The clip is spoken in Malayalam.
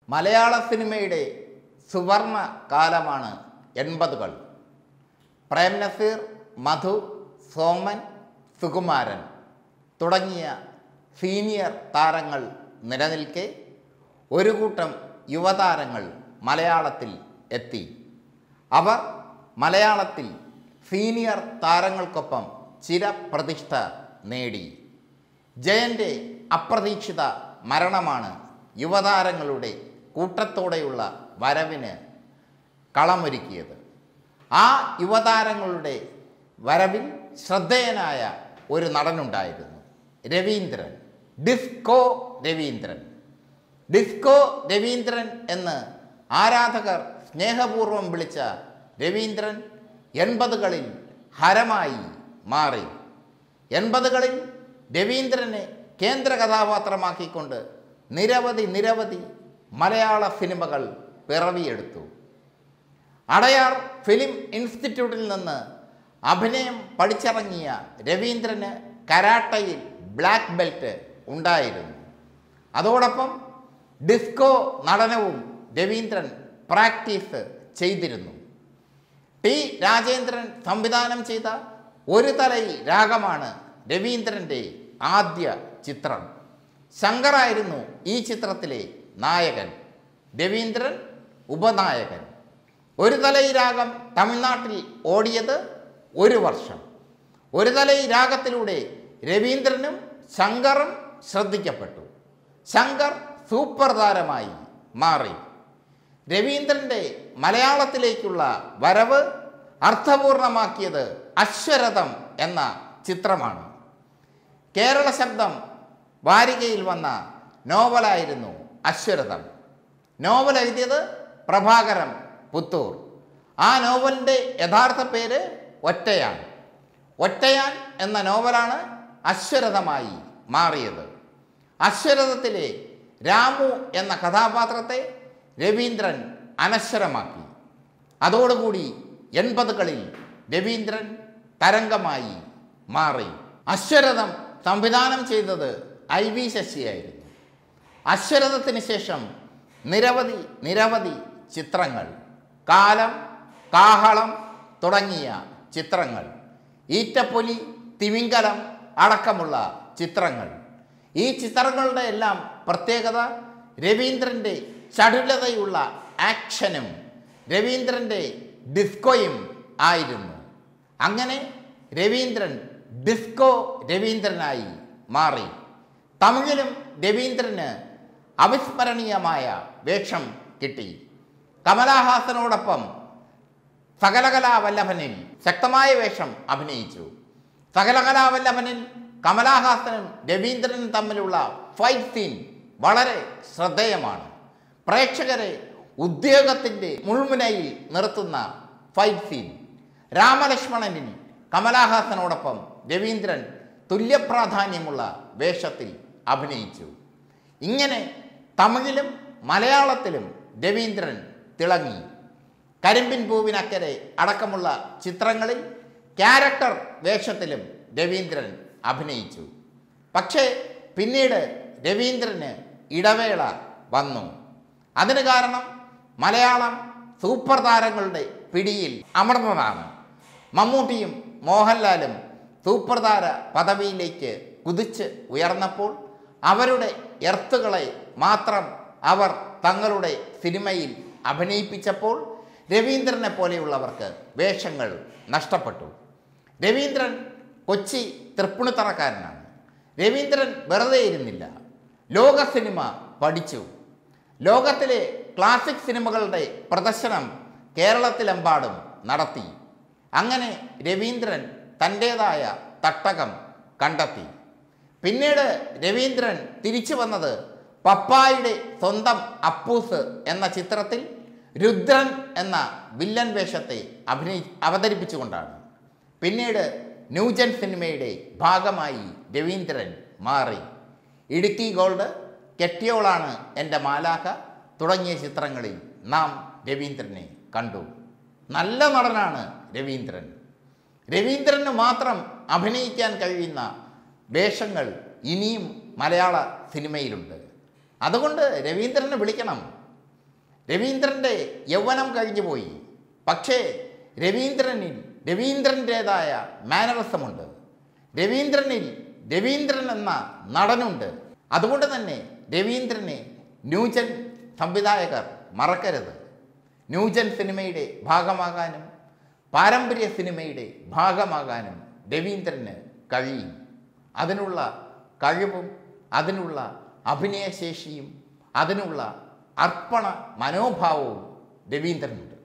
മലയാള സിനിമയുടെ സുവർണ കാലമാണ് എൺപതുകൾ പ്രേം നസീർ മധു സോമൻ സുകുമാരൻ തുടങ്ങിയ സീനിയർ താരങ്ങൾ നിലനിൽക്കെ ഒരു കൂട്ടം യുവതാരങ്ങൾ മലയാളത്തിൽ എത്തി അവർ മലയാളത്തിൽ സീനിയർ താരങ്ങൾക്കൊപ്പം ചിരപ്രതിഷ്ഠ നേടി ജയൻ്റെ അപ്രതീക്ഷിത മരണമാണ് യുവതാരങ്ങളുടെ കൂട്ടത്തോടെയുള്ള വരവിന് കളമൊരുക്കിയത് ആ യുവതാരങ്ങളുടെ വരവിൽ ശ്രദ്ധേയനായ ഒരു നടനുണ്ടായിരുന്നു രവീന്ദ്രൻ ഡിസ്കോ രവീന്ദ്രൻ ഡിസ്കോ രവീന്ദ്രൻ എന്ന് ആരാധകർ സ്നേഹപൂർവം വിളിച്ച രവീന്ദ്രൻ എൺപതുകളിൽ ഹരമായി മാറി എൺപതുകളിൽ രവീന്ദ്രനെ കേന്ദ്ര കഥാപാത്രമാക്കിക്കൊണ്ട് നിരവധി നിരവധി മലയാള സിനിമകൾ പിറവിയെടുത്തു അടയാർ ഫിലിം ഇൻസ്റ്റിറ്റ്യൂട്ടിൽ നിന്ന് അഭിനയം പഠിച്ചിറങ്ങിയ രവീന്ദ്രന് കരാട്ടയിൽ ബ്ലാക്ക് ബെൽറ്റ് ഉണ്ടായിരുന്നു അതോടൊപ്പം ഡിസ്കോ നടനവും രവീന്ദ്രൻ പ്രാക്ടീസ് ചെയ്തിരുന്നു ടി രാജേന്ദ്രൻ സംവിധാനം ചെയ്ത ഒരു തലൈ രാഗമാണ് രവീന്ദ്രൻ്റെ ആദ്യ ചിത്രം ശങ്കറായിരുന്നു ഈ ചിത്രത്തിലെ നായകൻ രവീന്ദ്രൻ ഉപനായകൻ ഒരു തലൈ രാഗം തമിഴ്നാട്ടിൽ ഓടിയത് ഒരു വർഷം ഒരു തലൈ രാഗത്തിലൂടെ രവീന്ദ്രനും ശങ്കറും ശ്രദ്ധിക്കപ്പെട്ടു ശങ്കർ സൂപ്പർ താരമായി മാറി രവീന്ദ്രൻ്റെ മലയാളത്തിലേക്കുള്ള വരവ് അർത്ഥപൂർണമാക്കിയത് അശ്വരഥം എന്ന ചിത്രമാണ് കേരള ശബ്ദം വാരികയിൽ വന്ന നോവലായിരുന്നു അശ്വരഥം നോവൽ എഴുതിയത് പ്രഭാകരം പുത്തൂർ ആ നോവലിൻ്റെ യഥാർത്ഥ പേര് ഒറ്റയാൻ ഒറ്റയാൻ എന്ന നോവലാണ് അശ്വരഥമായി മാറിയത് അശ്വരഥത്തിലെ രാമു എന്ന കഥാപാത്രത്തെ രവീന്ദ്രൻ അനശ്വരമാക്കി അതോടുകൂടി എൺപതുകളിൽ രവീന്ദ്രൻ തരംഗമായി മാറി അശ്വരഥം സംവിധാനം ചെയ്തത് ഐ വി ശശിയായിരുന്നു അശ്വരഥത്തിന് ശേഷം നിരവധി നിരവധി ചിത്രങ്ങൾ കാലം കാഹളം തുടങ്ങിയ ചിത്രങ്ങൾ ഈറ്റപ്പൊലി തിമിംഗലം അടക്കമുള്ള ചിത്രങ്ങൾ ഈ ചിത്രങ്ങളുടെ എല്ലാം പ്രത്യേകത രവീന്ദ്രൻ്റെ ചടുലതയുള്ള ആക്ഷനും രവീന്ദ്രൻ്റെ ഡിസ്കോയും ആയിരുന്നു അങ്ങനെ രവീന്ദ്രൻ ഡിസ്കോ രവീന്ദ്രനായി മാറി തമിഴിലും രവീന്ദ്രന് അവിസ്മരണീയമായ വേഷം കിട്ടി കമലഹാസനോടൊപ്പം സകലകലാവല്ലഭനിൽ ശക്തമായ വേഷം അഭിനയിച്ചു സകലകലാവല്ലഭനിൽ കമലഹാസനും രവീന്ദ്രനും തമ്മിലുള്ള ഫൈറ്റ് സീൻ വളരെ ശ്രദ്ധേയമാണ് പ്രേക്ഷകരെ ഉദ്യോഗത്തിൻ്റെ മുൾമുനയിൽ നിർത്തുന്ന ഫൈറ്റ് സീൻ രാമലക്ഷ്മണനിൽ കമലഹാസനോടൊപ്പം രവീന്ദ്രൻ തുല്യപ്രാധാന്യമുള്ള വേഷത്തിൽ അഭിനയിച്ചു ഇങ്ങനെ തമിഴിലും മലയാളത്തിലും രവീന്ദ്രൻ തിളങ്ങി കരിമ്പിൻ പൂവിനക്കരെ അടക്കമുള്ള ചിത്രങ്ങളിൽ ക്യാരക്ടർ വേഷത്തിലും രവീന്ദ്രൻ അഭിനയിച്ചു പക്ഷേ പിന്നീട് രവീന്ദ്രന് ഇടവേള വന്നു അതിന് കാരണം മലയാളം സൂപ്പർ താരങ്ങളുടെ പിടിയിൽ അമർന്നതാണ് മമ്മൂട്ടിയും മോഹൻലാലും സൂപ്പർ താര പദവിയിലേക്ക് കുതിച്ച് ഉയർന്നപ്പോൾ അവരുടെ എർത്തുകളെ മാത്രം അവർ തങ്ങളുടെ സിനിമയിൽ അഭിനയിപ്പിച്ചപ്പോൾ രവീന്ദ്രനെ പോലെയുള്ളവർക്ക് വേഷങ്ങൾ നഷ്ടപ്പെട്ടു രവീന്ദ്രൻ കൊച്ചി തൃപ്പുണിത്തറക്കാരനാണ് രവീന്ദ്രൻ വെറുതെ ഇരുന്നില്ല ലോക സിനിമ പഠിച്ചു ലോകത്തിലെ ക്ലാസിക് സിനിമകളുടെ പ്രദർശനം കേരളത്തിലെമ്പാടും നടത്തി അങ്ങനെ രവീന്ദ്രൻ തൻ്റേതായ തട്ടകം കണ്ടെത്തി പിന്നീട് രവീന്ദ്രൻ തിരിച്ചു വന്നത് പപ്പായുടെ സ്വന്തം അപ്പൂസ് എന്ന ചിത്രത്തിൽ രുദ്രൻ എന്ന വില്ലൻ വേഷത്തെ അഭിനയി അവതരിപ്പിച്ചുകൊണ്ടാണ് പിന്നീട് ന്യൂജൻ സിനിമയുടെ ഭാഗമായി രവീന്ദ്രൻ മാറി ഇടുക്കി ഗോൾഡ് കെട്ടിയോളാണ് എൻ്റെ മാലാഖ തുടങ്ങിയ ചിത്രങ്ങളിൽ നാം രവീന്ദ്രനെ കണ്ടു നല്ല നടനാണ് രവീന്ദ്രൻ രവീന്ദ്രന് മാത്രം അഭിനയിക്കാൻ കഴിയുന്ന വേഷങ്ങൾ ഇനിയും മലയാള സിനിമയിലുണ്ട് അതുകൊണ്ട് രവീന്ദ്രനെ വിളിക്കണം രവീന്ദ്രൻ്റെ യൗവനം കഴിഞ്ഞു പോയി പക്ഷേ രവീന്ദ്രനിൽ രവീന്ദ്രൻ്റേതായ മാനറസമുണ്ട് രവീന്ദ്രനിൽ രവീന്ദ്രൻ എന്ന നടനുണ്ട് അതുകൊണ്ട് തന്നെ രവീന്ദ്രനെ ന്യൂജൻ സംവിധായകർ മറക്കരുത് ന്യൂജൻ സിനിമയുടെ ഭാഗമാകാനും പാരമ്പര്യ സിനിമയുടെ ഭാഗമാകാനും രവീന്ദ്രന് കഴിയും അതിനുള്ള കഴിവും അതിനുള്ള അഭിനയശേഷിയും അതിനുള്ള അർപ്പണ മനോഭാവവും രവീന്ദ്രനുണ്ട്